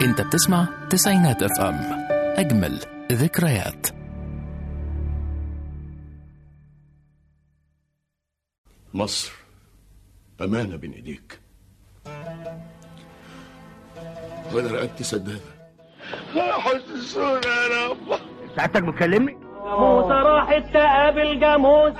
انت بتسمع تسعينات اف ام اجمل ذكريات مصر أمانة بين إيديك وأنا رقبتي سدادة حسسونا يا رب سعادتك بتكلمني؟ جاموسة راحت تقابل جاموسة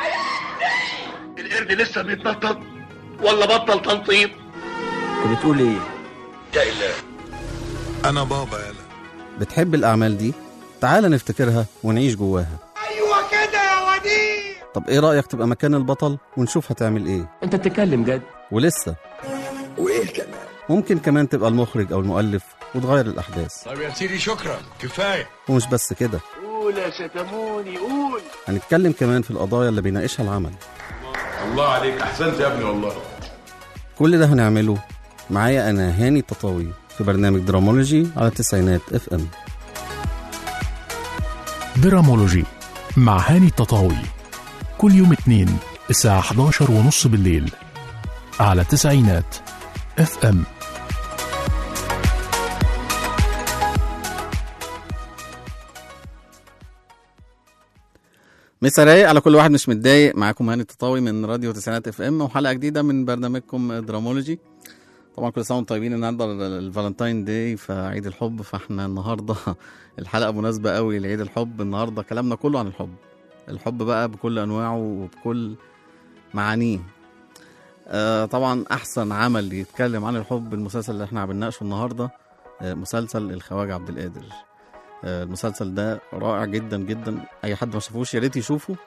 القرد لسه بيتنطط ولا بطل تنطيط انت بتقول ايه؟ يا إله أنا بابا يلا بتحب الأعمال دي؟ تعال نفتكرها ونعيش جواها أيوة كده يا وديع طب إيه رأيك تبقى مكان البطل ونشوف هتعمل إيه؟ انت بتتكلم جد ولسه وإيه كمان؟ ممكن كمان تبقى المخرج أو المؤلف وتغير الأحداث طب يا سيدي شكرا كفاية ومش بس كده قول يا شتموني قول هنتكلم كمان في القضايا اللي بيناقشها العمل الله عليك أحسنت يا ابني والله كل ده هنعمله معايا أنا هاني التطاوي في برنامج درامولوجي على تسعينات اف ام درامولوجي مع هاني التطاوي كل يوم اثنين الساعة 11 ونص بالليل على تسعينات اف ام مسا رايق على كل واحد مش متضايق معاكم هاني التطاوي من راديو تسعينات اف ام وحلقه جديده من برنامجكم درامولوجي طبعا كل سنه وانتم طيبين النهارده الفالنتاين داي فعيد الحب فاحنا النهارده الحلقه مناسبه قوي لعيد الحب النهارده كلامنا كله عن الحب الحب بقى بكل انواعه وبكل معانيه آه طبعا احسن عمل يتكلم عن الحب المسلسل اللي احنا بنناقشه النهارده آه مسلسل الخواجه عبد القادر آه المسلسل ده رائع جدا جدا اي حد ما شافوش يا ريت يشوفه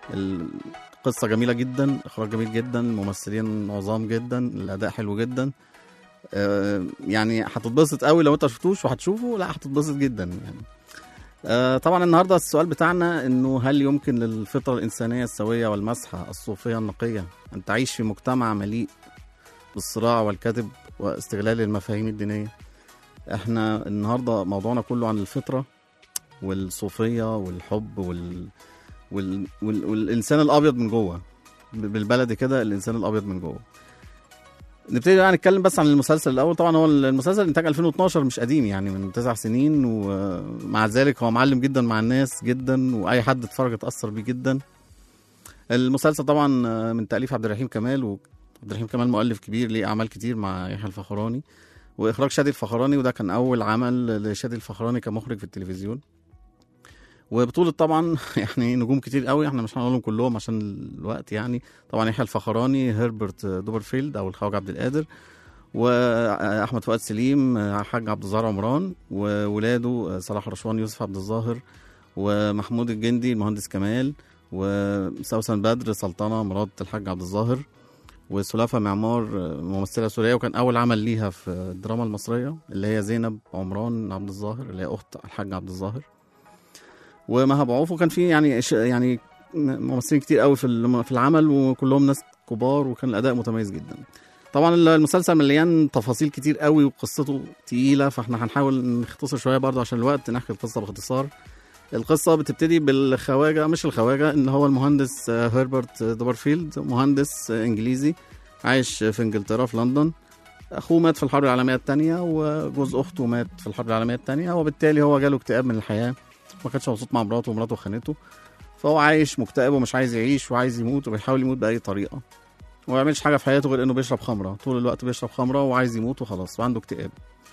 القصه جميله جدا اخراج جميل جدا ممثلين عظام جدا الاداء حلو جدا آه، يعني هتتبسط قوي لو انت ما شفتوش وهتشوفه لا هتتبسط جدا يعني آه، طبعا النهارده السؤال بتاعنا انه هل يمكن للفطره الانسانيه السويه والمسحه الصوفيه النقيه ان تعيش في مجتمع مليء بالصراع والكذب واستغلال المفاهيم الدينيه احنا النهارده موضوعنا كله عن الفطره والصوفيه والحب وال... وال... وال... والانسان الابيض من جوه ب- بالبلدي كده الانسان الابيض من جوه نبتدي بقى نتكلم بس عن المسلسل الاول طبعا هو المسلسل انتاج 2012 مش قديم يعني من تسع سنين ومع ذلك هو معلم جدا مع الناس جدا واي حد اتفرج اتاثر بيه جدا المسلسل طبعا من تاليف عبد الرحيم كمال وعبد الرحيم كمال مؤلف كبير ليه اعمال كتير مع يحيى الفخراني واخراج شادي الفخراني وده كان اول عمل لشادي الفخراني كمخرج في التلفزيون وبطولة طبعا يعني نجوم كتير قوي احنا مش هنقولهم كلهم عشان الوقت يعني طبعا يحيى الفخراني هربرت دوبرفيلد او الخواجة عبد القادر واحمد فؤاد سليم حاج عبد الظاهر عمران وولاده صلاح رشوان يوسف عبد الظاهر ومحمود الجندي المهندس كمال وسوسن بدر سلطنة مرات الحاج عبد الظاهر وسلافة معمار ممثلة سورية وكان أول عمل ليها في الدراما المصرية اللي هي زينب عمران عبد الظاهر اللي هي أخت الحاج عبد الظاهر ومهاب عوف وكان في يعني ش- يعني ممثلين كتير قوي في الم- في العمل وكلهم ناس كبار وكان الاداء متميز جدا طبعا المسلسل مليان تفاصيل كتير قوي وقصته تقيله فاحنا هنحاول نختصر شويه برضه عشان الوقت نحكي القصه باختصار القصه بتبتدي بالخواجه مش الخواجه ان هو المهندس آه، هربرت دوبرفيلد مهندس آه، انجليزي عايش في انجلترا في لندن اخوه مات في الحرب العالميه الثانيه وجوز اخته مات في الحرب العالميه الثانيه وبالتالي هو جاله اكتئاب من الحياه ما كانش مبسوط مع مراته ومراته خانته فهو عايش مكتئب ومش عايز يعيش وعايز يموت وبيحاول يموت بأي طريقة وما يعملش حاجة في حياته غير إنه بيشرب خمرة طول الوقت بيشرب خمرة وعايز يموت وخلاص وعنده اكتئاب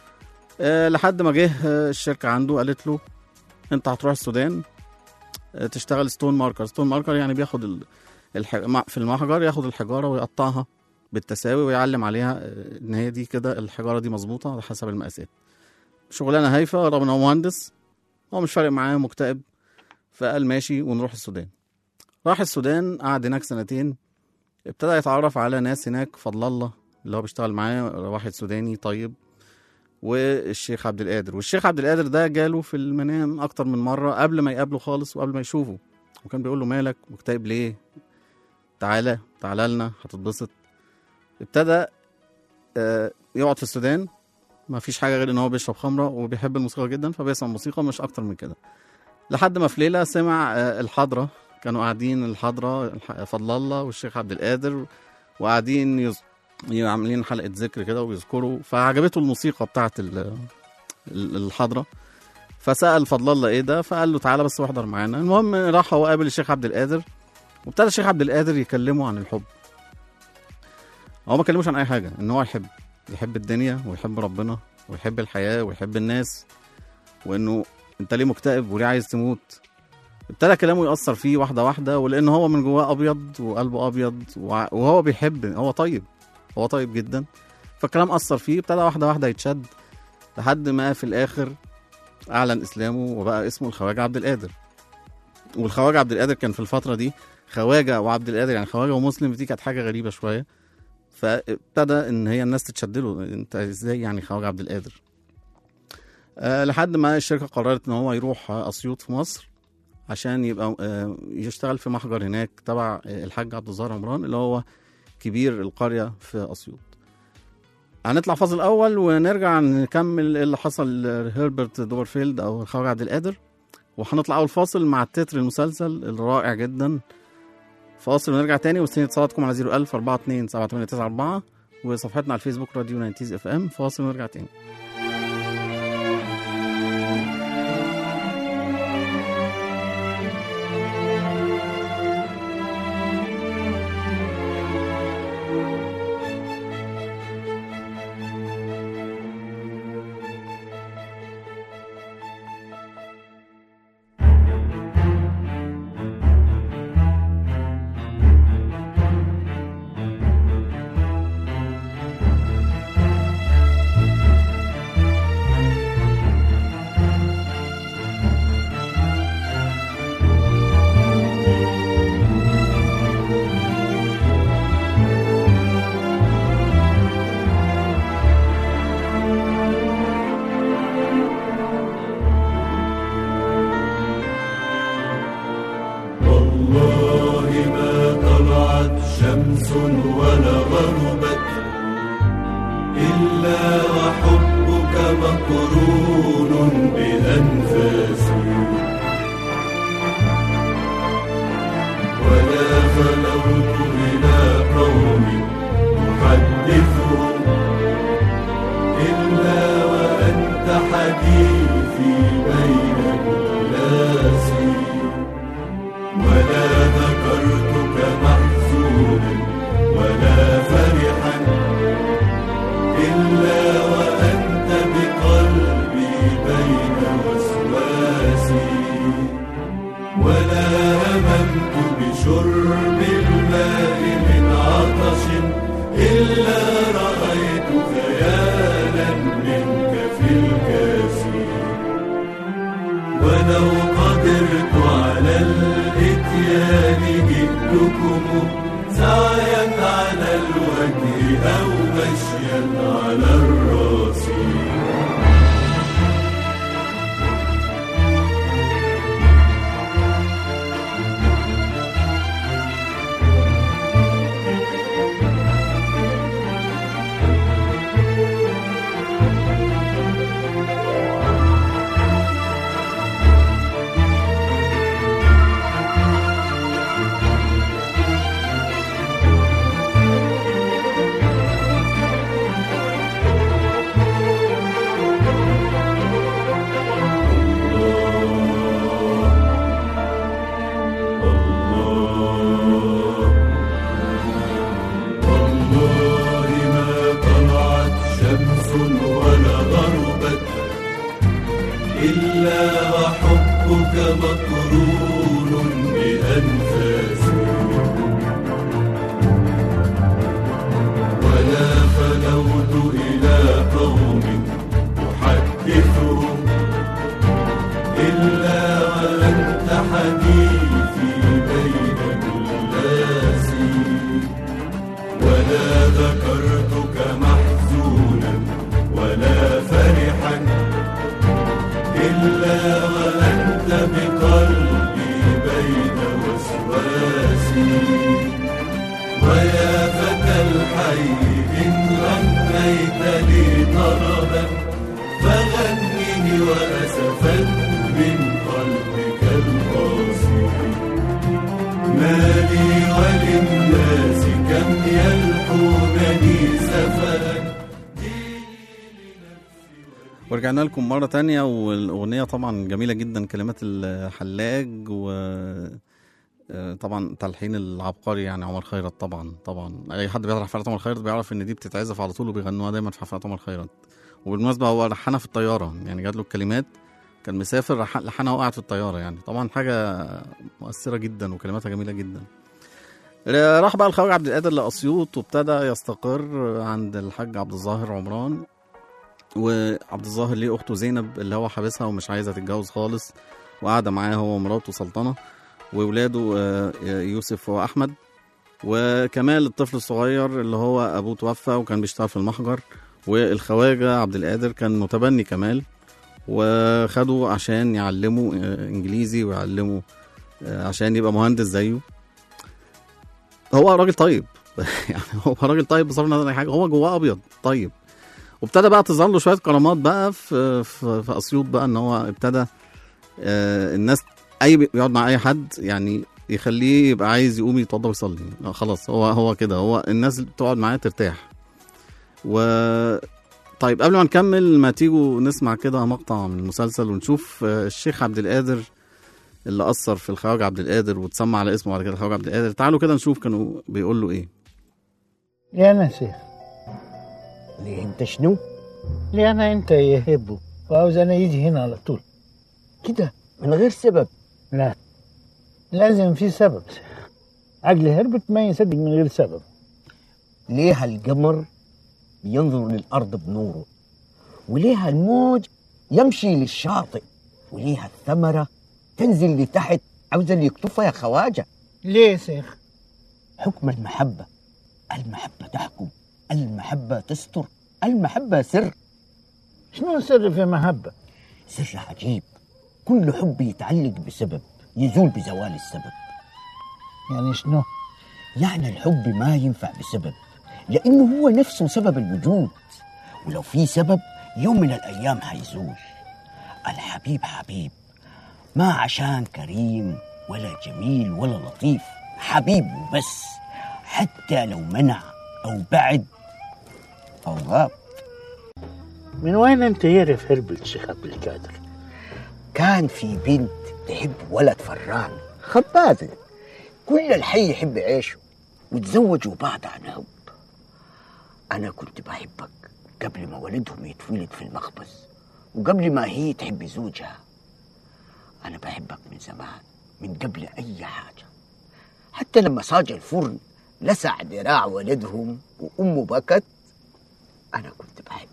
أه لحد ما جه آه، الشركة عنده قالت له أنت هتروح السودان آه، تشتغل ستون ماركر ستون ماركر يعني بياخد ال... الح... مع- في المحجر ياخد الحجارة ويقطعها بالتساوي ويعلم عليها آه، إن هي دي كده الحجارة دي مظبوطة على حسب المقاسات شغلانة هايفة رغم إن هو مهندس هو مش فارق معاه مكتئب فقال ماشي ونروح السودان راح السودان قعد هناك سنتين ابتدى يتعرف على ناس هناك فضل الله اللي هو بيشتغل معاه واحد سوداني طيب والشيخ عبد القادر والشيخ عبد القادر ده جاله في المنام اكتر من مره قبل ما يقابله خالص وقبل ما يشوفه وكان بيقول له مالك مكتئب ليه تعالى تعالى لنا هتتبسط ابتدى آه، يقعد في السودان ما فيش حاجه غير ان هو بيشرب خمره وبيحب الموسيقى جدا فبيسمع موسيقى مش اكتر من كده لحد ما في ليله سمع آه، الحضره كانوا قاعدين الحضره الح- فضل الله والشيخ عبد القادر وقاعدين يز... عاملين حلقه ذكر كده ويذكروا فعجبته الموسيقى بتاعت ال... ال- الحضره فسال فضل الله ايه ده فقال له تعالى بس واحضر معانا المهم راح هو قابل الشيخ عبد القادر وابتدى الشيخ عبد القادر يكلمه عن الحب هو ما كلموش عن اي حاجه ان هو يحب يحب الدنيا ويحب ربنا ويحب الحياه ويحب الناس وانه انت ليه مكتئب وليه عايز تموت ابتدى كلامه يأثر فيه واحدة واحدة ولأن هو من جواه أبيض وقلبه أبيض وع- وهو بيحب هو طيب هو طيب جدا فالكلام أثر فيه ابتدى واحدة واحدة يتشد لحد ما في الآخر أعلن إسلامه وبقى اسمه الخواجة عبد القادر والخواجة عبد القادر كان في الفترة دي خواجة وعبد القادر يعني خواجة ومسلم دي كانت حاجة غريبة شوية فابتدى إن هي الناس تتشد له أنت إزاي يعني خواجة عبد القادر أه لحد ما الشركة قررت إن هو يروح أسيوط في مصر عشان يبقى آه، يشتغل في محجر هناك تبع آه، الحاج عبد الظاهر عمران اللي هو كبير القرية في أسيوط هنطلع فاصل أول ونرجع نكمل إيه اللي حصل لهربرت دوبرفيلد أو الخواجة عبد القادر وهنطلع أول فاصل مع التتر المسلسل الرائع جدا فاصل ونرجع تاني واستني اتصالاتكم على 01000 42 7894 وصفحتنا على الفيسبوك راديو 90 اف ام فاصل ونرجع تاني والله ما طلعت شمس ولا غربت إلا وحبك مقرون بأنفاسي ولا خلوت إلى قوم أحدثهم إلا وأنت حديثي بين الناس ولا ذكرتك محزونا ولا فرحا إلا وأنت بقلبي بين وسواسي ولا هممت بشرب الماء من عطش إلا رأيت خيالا منك في الكاسي ولو قدرت على الاتيان جئتكم سعيا على الوجه او مشيا على الراس والله ما طلعت شمس ولا غربت إلا وحبك مقرون بأنفاسي ولا خلوت إلى قوم أحدثهم إلا وأنت حديثي بين الناس ولا ذكرتك محزونا ولا فرحا إلا وأنت بقلبي بين وسواسي ويا فتى الحي إن غنيت لي طربا فغنني وأسفا من قلبك القاسي ما لي وللناس كم يلحونني سفرا ورجعنا لكم مرة تانية والأغنية طبعا جميلة جدا كلمات الحلاج و آه، طبعا تلحين العبقري يعني عمر خيرت طبعا طبعا اي حد بيعرف حفلات عمر خيرت بيعرف ان دي بتتعزف على طول وبيغنوها دايما في حفلات عمر خيرت وبالمناسبة هو لحنها في الطيارة يعني جات له الكلمات كان مسافر رح- لحنها وقعت في الطيارة يعني طبعا حاجة مؤثرة جدا وكلماتها جميلة جدا راح بقى الخواجة عبد القادر لأسيوط وابتدى يستقر عند الحاج عبد الظاهر عمران وعبد الظاهر ليه اخته زينب اللي هو حابسها ومش عايزه تتجوز خالص وقاعده معاه هو ومراته سلطنه وولاده آه، يوسف واحمد وكمال الطفل الصغير اللي هو ابوه توفى وكان بيشتغل في المحجر والخواجه عبد القادر كان متبني كمال وخده عشان يعلمه آه، انجليزي ويعلمه آه، عشان يبقى مهندس زيه هو راجل طيب يعني هو راجل طيب بصرف النظر عن أي حاجه هو جواه ابيض طيب وابتدى بقى تظهر له شويه كرامات بقى في في, في اسيوط بقى ان هو ابتدى آه الناس اي بيقعد مع اي حد يعني يخليه يبقى عايز يقوم يتوضى ويصلي آه، خلاص هو هو كده هو الناس اللي بتقعد معاه ترتاح و طيب قبل ما نكمل ما تيجوا نسمع كده مقطع من المسلسل ونشوف آه، الشيخ عبد القادر اللي اثر في الخواجه عبد القادر واتسمى على اسمه بعد كده الخواجه عبد القادر تعالوا كده نشوف كانوا بيقول له ايه يا نسيخ ليه انت شنو؟ ليه أنا أنت يهبه وعاوز أنا يجي هنا على طول كده من غير سبب لا لازم في سبب عقلي هربت ما يصدق من غير سبب ليه هالقمر بينظر للأرض بنوره وليه هالموج يمشي للشاطئ وليه الثمرة تنزل لتحت عاوز اللي يكتفها يا خواجة ليه يا شيخ حكم المحبة المحبة تحكم المحبة تستر المحبة سر شنو السر في محبة سر عجيب كل حب يتعلق بسبب يزول بزوال السبب يعني شنو يعني الحب ما ينفع بسبب لأنه هو نفسه سبب الوجود ولو في سبب يوم من الأيام حيزول الحبيب حبيب ما عشان كريم ولا جميل ولا لطيف حبيب وبس حتى لو منع أو بعد أو غاب من وين أنت يعرف هربت الشيخ عبد القادر كان في بنت تحب ولد فران خبازة كل الحي يحب يعيشه وتزوجوا بعض عن حب أنا كنت بحبك قبل ما ولدهم يتولد في المخبز وقبل ما هي تحب زوجها أنا بحبك من زمان من قبل أي حاجة حتى لما صاج الفرن لسع ذراع ولدهم وأمه بكت أنا كنت بحبك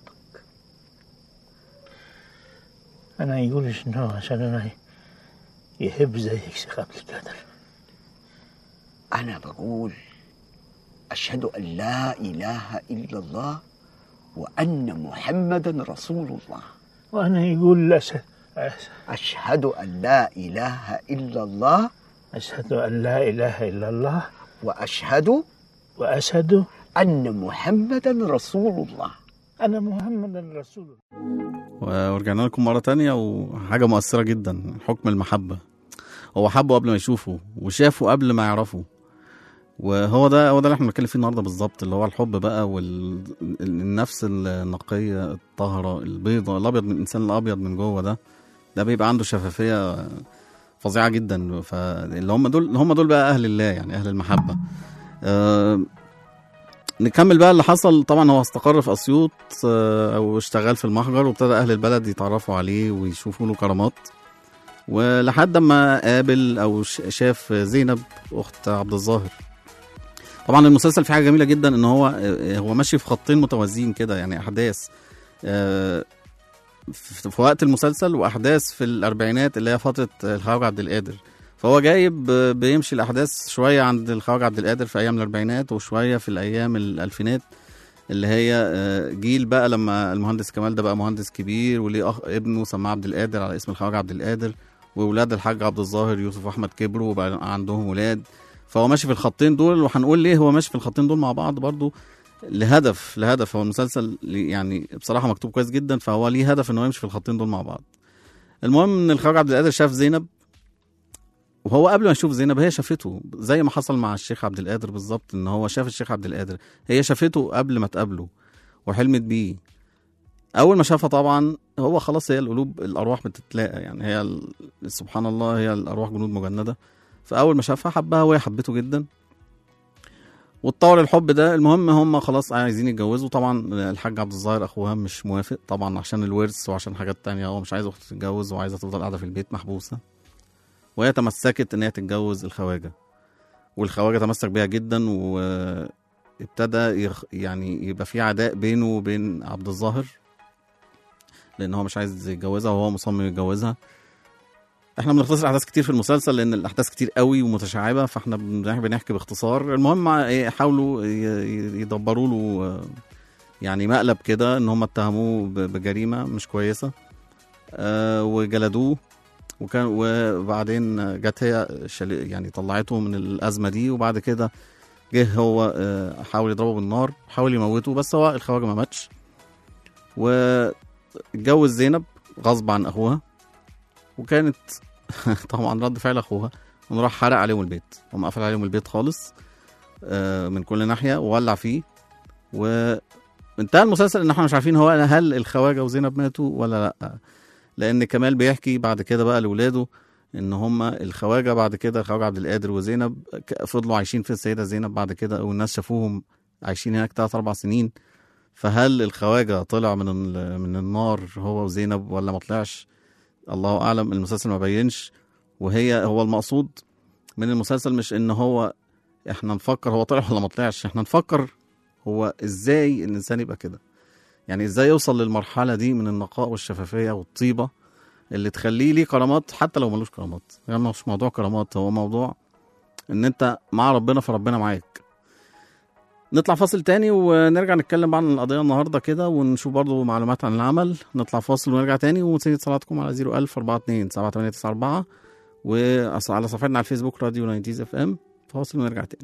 أنا يقول شنو عشان أنا يحب زيك شيخ عبد القادر أنا بقول أشهد أن لا إله إلا الله وأن محمدا رسول الله وأنا يقول أشهد أشهد أن لا إله إلا الله أشهد أن لا إله إلا الله وأشهد وأشهد أن محمدا رسول الله أنا محمد رسول الله ورجعنا لكم مرة تانية وحاجة مؤثرة جدا حكم المحبة هو حبه قبل ما يشوفه وشافه قبل ما يعرفه وهو ده هو ده اللي احنا بنتكلم فيه النهارده بالظبط اللي هو الحب بقى والنفس النقية الطاهرة البيضة الأبيض من الإنسان الأبيض من جوه ده ده بيبقى عنده شفافية فظيعة جدا فاللي هم دول هم دول بقى أهل الله يعني أهل المحبة أه نكمل بقى اللي حصل طبعا هو استقر في اسيوط آه، واشتغل في المحجر وابتدى اهل البلد يتعرفوا عليه ويشوفوا له كرامات ولحد ما قابل او ش- شاف زينب اخت عبد الظاهر طبعا المسلسل فيه حاجه جميله جدا ان هو آه، هو ماشي في خطين متوازيين كده يعني احداث آه، في في وقت المسلسل واحداث في الاربعينات اللي هي فتره الخواجه عبد القادر فهو جايب آه، بيمشي الاحداث شويه عند الخواجه عبد القادر في ايام الاربعينات وشويه في الايام الالفينات اللي هي آه، جيل بقى لما المهندس كمال ده بقى مهندس كبير وليه أخ ابنه سماه عبد القادر على اسم الخواجه عبد القادر واولاد الحاج عبد الظاهر يوسف واحمد كبروا وبقى عندهم ولاد فهو ماشي في الخطين دول وهنقول ليه هو ماشي في الخطين دول مع بعض برضو لهدف لهدف هو المسلسل لي- يعني بصراحه مكتوب كويس جدا فهو ليه هدف ان هو يمشي في الخطين دول مع بعض المهم ان الخواجه عبد القادر شاف زينب وهو قبل ما يشوف زينب هي شافته زي ما حصل مع الشيخ عبد القادر بالظبط ان هو شاف الشيخ عبد القادر هي شافته قبل ما تقابله وحلمت بيه اول ما شافها طبعا هو خلاص هي القلوب الارواح بتتلاقى يعني هي ال- سبحان الله هي الارواح جنود مجنده فاول ما شافها حبها وهي حبته جدا واتطور الحب ده المهم هم خلاص عايزين يتجوزوا طبعا الحاج عبد الظاهر اخوها مش موافق طبعا عشان الورث وعشان حاجات تانية هو مش عايز اخته تتجوز وعايزه تفضل قاعده في البيت محبوسه وهي تمسكت ان هي تتجوز الخواجه والخواجه تمسك بيها جدا وابتدى يخ... يعني يبقى في عداء بينه وبين عبد الظاهر لان هو مش عايز يتجوزها وهو مصمم يتجوزها احنا بنختصر احداث كتير في المسلسل لان الاحداث كتير قوي ومتشعبه فاحنا بن- بنحكي باختصار المهم إيه، حاولوا ي- ي- يدبروا له آه، يعني مقلب كده ان هم اتهموه ب- بجريمه مش كويسه آه، وجلدوه وكان وبعدين جت هي شل- يعني طلعته من الازمه دي وبعد كده جه هو آه، حاول يضربه بالنار حاول يموته بس هو الخواجه ما ماتش واتجوز زينب غصب عن اخوها وكانت طبعا رد فعل اخوها انه راح حرق عليهم البيت هم قفل عليهم البيت خالص آه، من كل ناحيه وولع فيه وانتهى المسلسل ان احنا مش عارفين هو هل الخواجه وزينب ماتوا ولا لا لان كمال بيحكي بعد كده بقى لاولاده ان هم الخواجه بعد كده الخواجه عبد القادر وزينب ك- فضلوا عايشين في السيده زينب بعد كده والناس شافوهم عايشين هناك ثلاث اربع سنين فهل الخواجه طلع من ال- من النار هو وزينب ولا ما طلعش الله اعلم المسلسل ما بينش وهي هو المقصود من المسلسل مش ان هو احنا نفكر هو طلع ولا ما طلعش احنا نفكر هو ازاي الانسان يبقى كده يعني ازاي يوصل للمرحله دي من النقاء والشفافيه والطيبه اللي تخليه ليه كرامات حتى لو ملوش كرامات يعني مش موضوع كرامات هو موضوع ان انت مع ربنا فربنا معاك نطلع فاصل تاني ونرجع نتكلم عن القضية النهاردة كده ونشوف برضو معلومات عن العمل نطلع فاصل ونرجع تاني ونسيب اتصالاتكم على 01000 42 7894 وعلى صفحتنا على الفيسبوك راديو 90 اف ام فاصل ونرجع تاني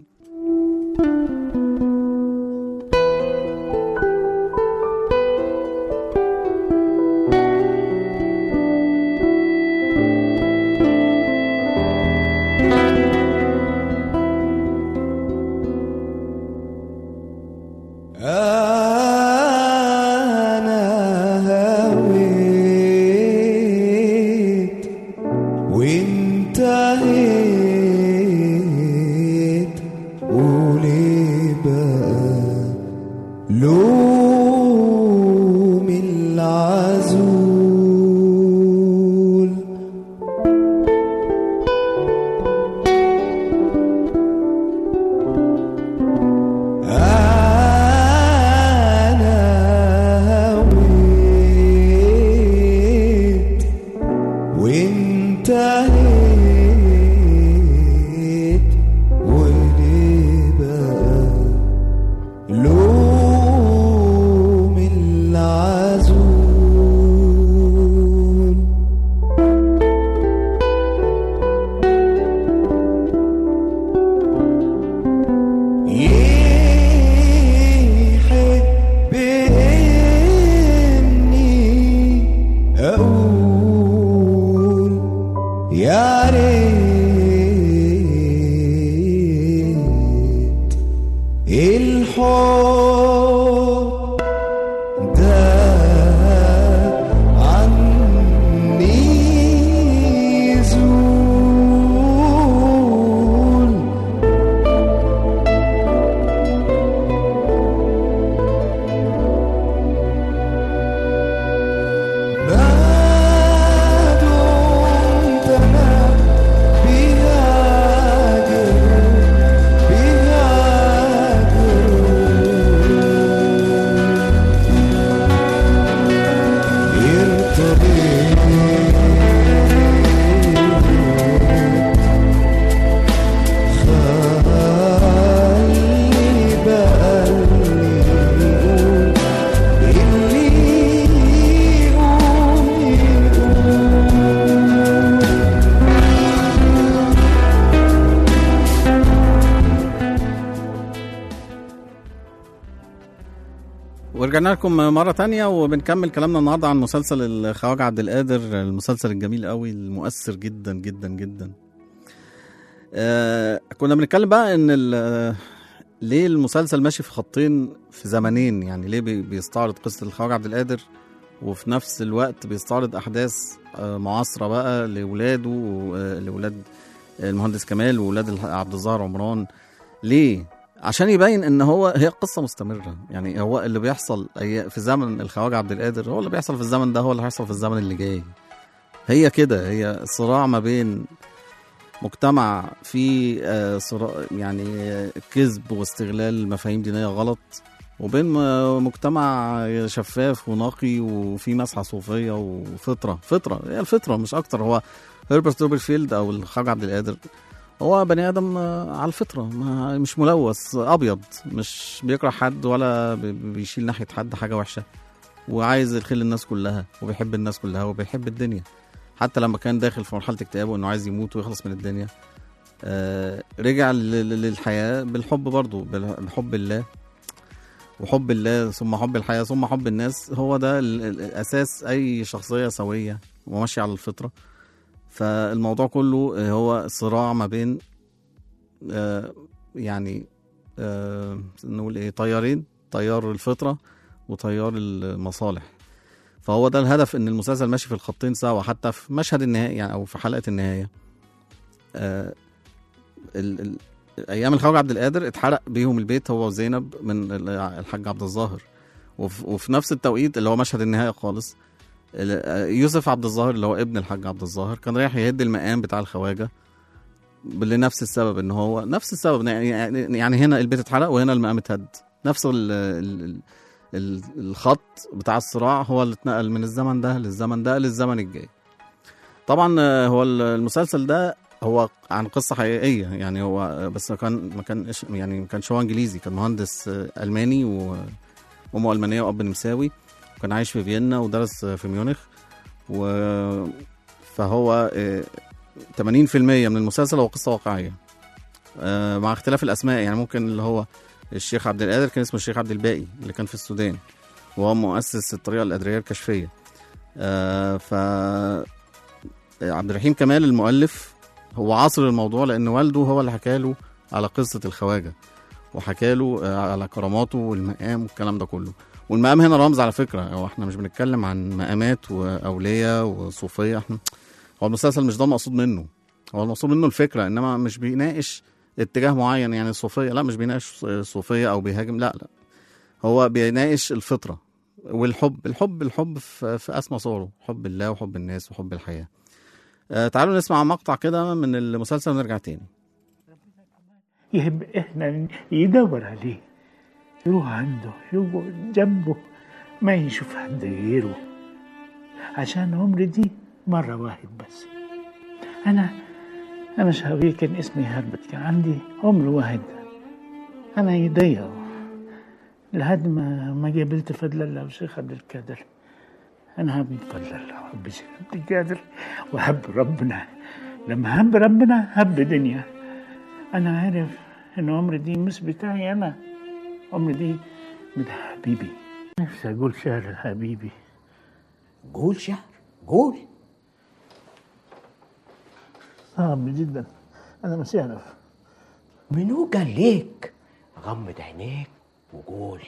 أنا هويت وانتهيت وليه بقى لوم العزول أنا هويت وانتهيت وليه بقى لوم العزول يحب إني أقول يا ريت الحب ده عني يزول ما دمت أنا بهاجر خلي بقى اللي يقول اللي يقول ورجعنا لكم مرة تانية وبنكمل كلامنا النهاردة عن مسلسل الخواجة عبد القادر المسلسل الجميل قوي المؤثر جدا جدا جدا آه كنا بنتكلم بقى ان ال- ليه المسلسل ماشي في خطين في زمنين يعني ليه بي- بيستعرض قصة الخواجة عبد القادر وفي نفس الوقت بيستعرض احداث آه، معاصره بقى لاولاده آه، لاولاد المهندس كمال واولاد الح- عبد الظاهر عمران ليه عشان يبين ان هو هي قصه مستمره يعني هو اللي بيحصل أي- في زمن الخواجه عبد القادر هو اللي بيحصل في الزمن ده هو اللي هيحصل في الزمن اللي جاي هي كده هي صراع ما بين مجتمع فيه آه، صراع يعني آه، كذب واستغلال مفاهيم دينيه غلط وبين م- مجتمع شفاف ونقي وفيه مسحه صوفيه وفطره فطره هي الفطره مش اكتر هو هربرت روبرفيلد او الخواجه عبد القادر هو بني ادم آه، على الفطره ما مش ملوث ابيض مش بيكره حد ولا بي- بيشيل ناحيه حد حاجه وحشه وعايز الخير للناس كلها وبيحب الناس كلها وبيحب الدنيا حتى لما كان داخل في مرحله اكتئاب وانه عايز يموت ويخلص من الدنيا آه رجع لل- لل- للحياه بالحب برضه بال- بحب الله وحب الله ثم حب الحياه ثم حب الناس هو ده ال- ال- الاساس اي شخصيه سويه وماشيه على الفطره فالموضوع كله آه، هو صراع ما بين آه يعني آه نقول ايه طيارين طيار الفطره وطيار المصالح فهو ده الهدف ان المسلسل ماشي في الخطين سوا حتى في مشهد النهائي يعني او في حلقه النهايه آه ال ال ايام الخواجه عبد القادر اتحرق بيهم البيت هو وزينب من ال- الحاج عبد الظاهر وف وفي نفس التوقيت اللي هو مشهد النهايه خالص ال- آه، يوسف عبد الظاهر اللي هو ابن الحاج عبد الظاهر كان رايح يهد المقام بتاع الخواجه لنفس السبب ان هو نفس السبب يعني يعني هنا البيت اتحرق وهنا المقام اتهد نفس ال ال ال الخط بتاع الصراع هو اللي اتنقل من الزمن ده للزمن ده للزمن الجاي طبعا آه، هو المسلسل ده هو عن قصه حقيقيه يعني هو بس كان ما كان يعني ما كانش هو انجليزي كان مهندس آه، الماني و- وامه المانيه واب نمساوي وكان عايش في فيينا ودرس آه، في ميونخ و فهو آه، 80% من المسلسل هو قصه واقعيه آه، مع اختلاف الاسماء يعني ممكن اللي هو الشيخ عبد القادر كان اسمه الشيخ عبد الباقي اللي كان في السودان وهو مؤسس الطريقه الادريه الكشفيه آه، ف عبد الرحيم كمال المؤلف هو عاصر الموضوع لان والده هو اللي حكى له على قصه الخواجه وحكى له آه، على كراماته والمقام والكلام ده كله والمقام هنا رمز على فكره هو احنا مش بنتكلم عن مقامات واولياء وصوفيه احنا هو المسلسل مش ده المقصود منه هو المقصود منه الفكره انما مش بيناقش اتجاه معين يعني الصوفيه لا مش بيناقش الصوفيه او بيهاجم لا لا هو بيناقش الفطره والحب الحب الحب في, في اسمى صوره حب الله وحب الناس وحب الحياه آه تعالوا نسمع مقطع كده من المسلسل ونرجع تاني يحب احنا يدور عليه يروح عنده يقعد جنبه ما يشوف حد غيره عشان عمري دي مرة واحد بس أنا أنا شهوية كان اسمي هربت كان عندي عمر واحد أنا يضيع لحد ما ما قابلت فضل الله وشيخ عبد القادر أنا حبيت فضل الله وحب شيخ عبد القادر وحب ربنا لما حب ربنا حب دنيا أنا عارف إن عمري دي مش بتاعي أنا عمري دي بتاع حبيبي نفسي أقول شعر حبيبي قول شعر قول صعب جدا أنا مش أعرف منو قال ليك غمض عينيك وقول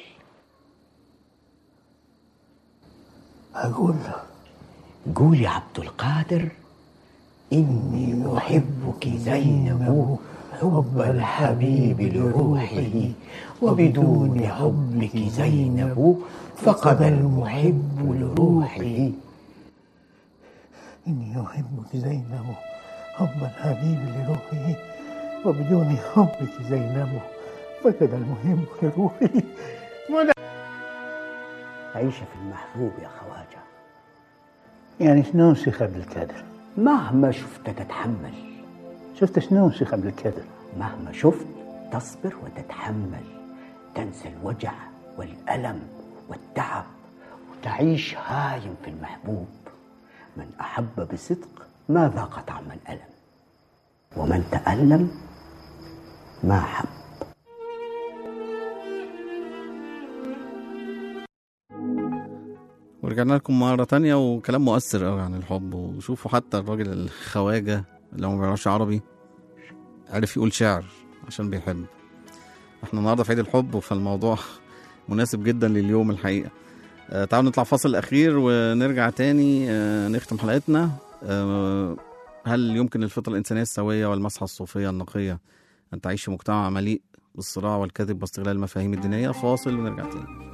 أقول قول يا عبد القادر إني أحبك زينب حب الحبيب لروحه وبدون حبك زينب فقد المحب لروحه إني أحبك زينب حب الحبيب لروحه وبدون حبك زينب فقد المحب لروحي عيش في المحبوب يا خواجة يعني شنو شيخ عبد القادر؟ مهما شفت تتحمل شفت شنو شيخ عبد القادر؟ مهما شفت تصبر وتتحمل تنسى الوجع والألم والتعب وتعيش هايم في المحبوب من أحب بصدق ما ذاق طعم الألم ومن تألم ما حب ورجعنا لكم مرة تانية وكلام مؤثر قوي عن الحب وشوفوا حتى الراجل الخواجة اللي هو ما بيعرفش عربي عرف يقول شعر عشان بيحب احنا النهارده في عيد الحب فالموضوع مناسب جدا لليوم الحقيقة آه، تعالوا نطلع فاصل اخير ونرجع تاني آه، نختم حلقتنا آه، هل يمكن للفطره الانسانيه السويه والمسحه الصوفيه النقيه ان تعيش في مجتمع مليء بالصراع والكذب واستغلال المفاهيم الدينيه فاصل ونرجع تاني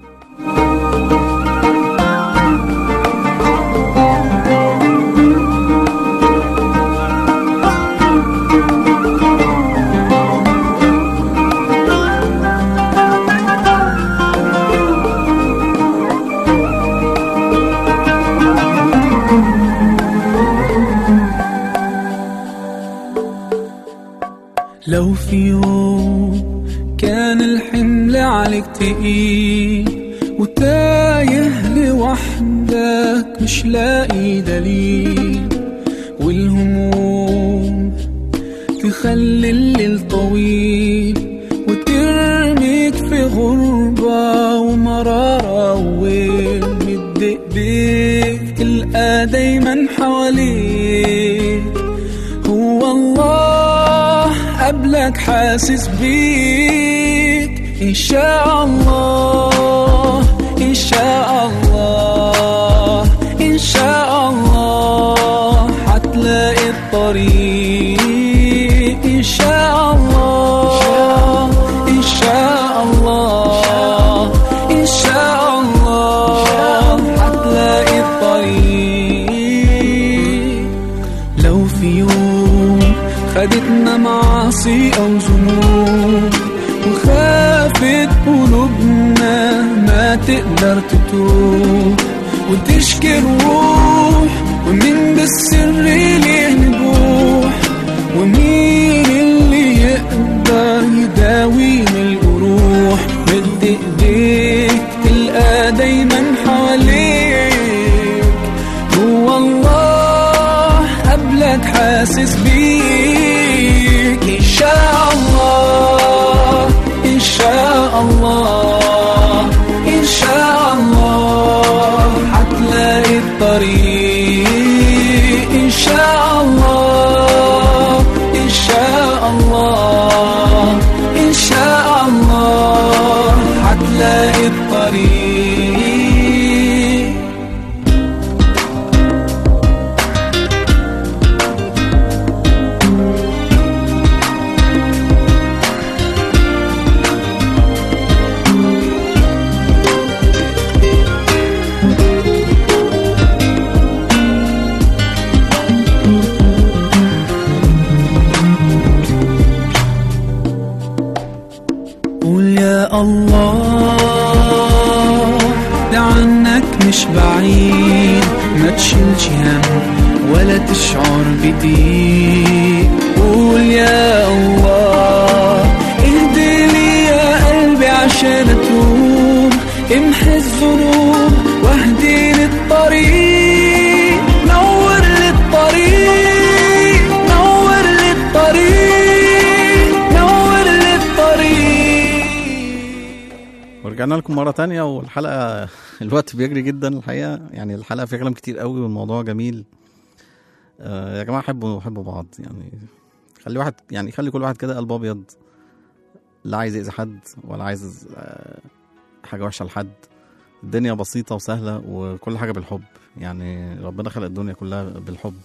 لو في يوم كان الحمل عليك تقيل وتايه لوحدك مش لاقي دليل والهموم تخلي الليل طويل وترميك في غربة ومرارة وويل مد ايديك تلقى دايما حواليك هو الله قبلك حاسس بيك إن شاء الله إن شاء الله إن شاء الله هتلاقي الطريق إن شاء الله إن شاء الله إن شاء الله هتلاقي الطريق لو في يوم خدتنا معاصي أو ذنوب وخافت قلوبنا ما تقدر تتوب وتشكي الروح ومين بالسر ليه نبوح ومين اللي يقدر يداوي من الجروح مد ايديك تلقى دايما حواليك هو الله قبلك حاسس بيك إن شاء الله إن شاء الله إن شاء الله هتلاقي الطريق إن شاء الله إن شاء الله إن شاء الله هتلاقي الطريق قول يا الله ده عنك مش بعيد ما تشيلش هم ولا تشعر بضيق قول يا الله اهدي لي يا قلبي عشان اتوب امحي الذنوب واهدي للطريق نور للطريق نور للطريق نور للطريق ورجعنا لكم مرة تانية والحلقة الوقت بيجري جدا الحقيقة يعني الحلقة فيها كلام كتير قوي والموضوع جميل آه يا جماعة حبوا حبوا بعض يعني خلي واحد يعني خلي كل واحد كده قلب أبيض لا عايز يأذي حد ولا عايز آه حاجة وحشة لحد الدنيا بسيطة وسهلة وكل حاجة بالحب يعني ربنا خلق الدنيا كلها بالحب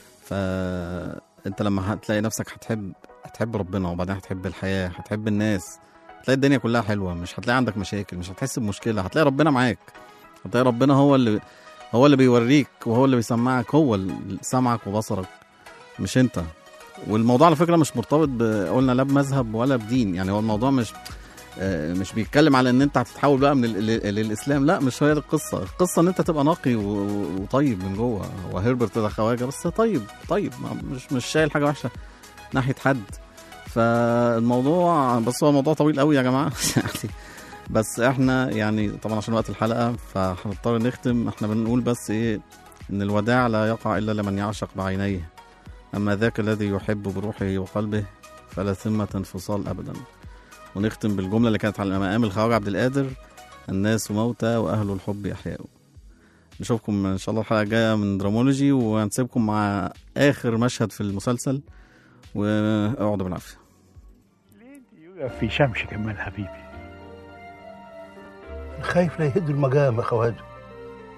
فأنت لما هتلاقي نفسك هتحب هتحب ربنا وبعدين هتحب الحياة هتحب الناس هتلاقي الدنيا كلها حلوة مش هتلاقي عندك مشاكل مش هتحس بمشكلة هتلاقي ربنا معاك هتلاقي ربنا هو اللي هو اللي بيوريك وهو اللي بيسمعك هو اللي سمعك وبصرك مش انت والموضوع على فكرة مش مرتبط ب- قلنا لا بمذهب ولا بدين يعني هو الموضوع مش آه، مش بيتكلم على ان انت هتتحول بقى من ال- ال- للاسلام لا مش هي دي القصه القصه ان انت تبقى نقي و- و- وطيب من جوه هو هربرت ده خواجه بس طيب طيب ما- مش مش شايل حاجه وحشه ناحيه حد فالموضوع بس هو موضوع طويل قوي يا جماعه يعني بس احنا يعني طبعا عشان وقت الحلقه فهنضطر نختم احنا بنقول بس ايه ان الوداع لا يقع الا لمن يعشق بعينيه اما ذاك الذي يحب بروحه وقلبه فلا ثمه انفصال ابدا ونختم بالجمله اللي كانت على مقام الخواجه عبد القادر الناس موتى واهل الحب احياء نشوفكم ان شاء الله الحلقه الجايه من درامولوجي وهنسيبكم مع اخر مشهد في المسلسل واقعدوا بالعافيه يقف في شمس كمان حبيبي خايف لا يهدوا المقام يا خواجه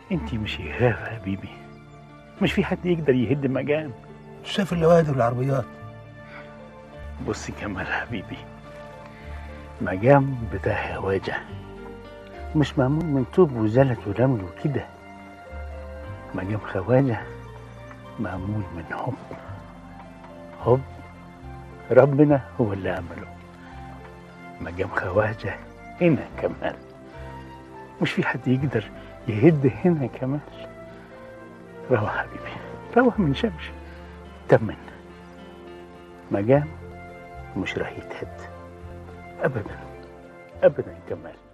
انت مش إيهاب يا حبيبي مش في حد يقدر يهد مجام شايف اللوادر والعربيات بصي كمال حبيبي مجام بتاع هواجة مش معمول من طوب وزلط ورمل وكده مجام خواجة معمول من حب حب ربنا هو اللي عمله مجام خواجة هنا كمال مش في حد يقدر يهد هنا كمال روح حبيبي روح من شمش طمن مجام مش راح يتهد ابدا ابدا كمال